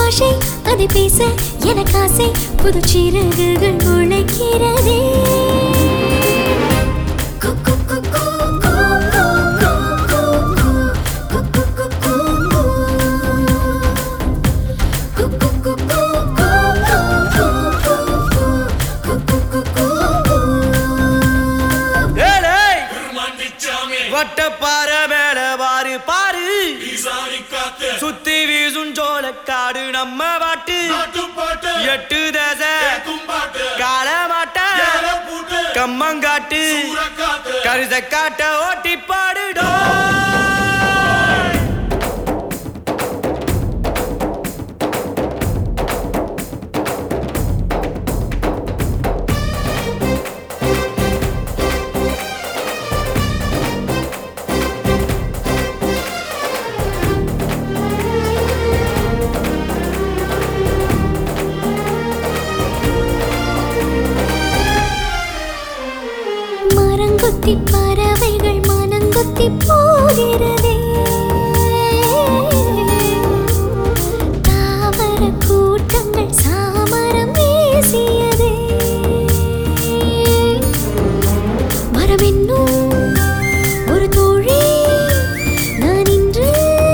பாஷை அதை பேச எனக்கு ஆசை புது சிறகுகள் முளைக்கிறதே கு, கு, கு, கு, கு, கு, கு, கு, கு. கு, கு, கு, கு, கு. கு, கு, கு, கு, கு, கு, கு, கு. கு, கு, கு, கு, கு. ஏலேய் மன்னிச்சாமே வட்ட பாறை மேல பாரு பாரு ஈசானி காத்து சுத்தி வீசும் சோளக்காடு நம்ம பாட்டு நாட்டுப்பாட்டு எட்டு தசை கும்பாட்டு கால மாட்ட ஏல பூட்டு கம்மங்காட்டு சூறக்காத்து கருத காட்ட ஓட்டி பாடுடோ மரங்கொத்தி பறவைகள் மனங்கொத்தி போகிறதே தாவர கூட்டங்கள் சாமரம் வீசியதே மரம் என்னும் ஒரு தோழி நான் இன்று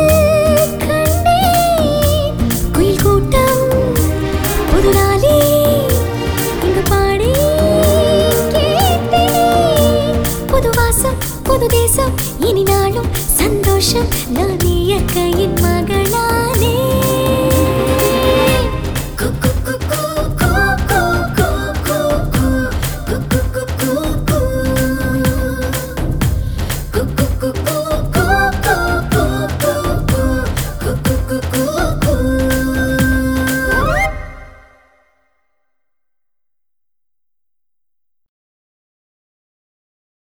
கண்டேன் குயில் கூட்டம் புது நாளே இங்கு பாடி கேட்டேன் புது வாசம் புது தேசம் இனி நாளும் சந்தோஷம் நான் இயற்கையின் மகளா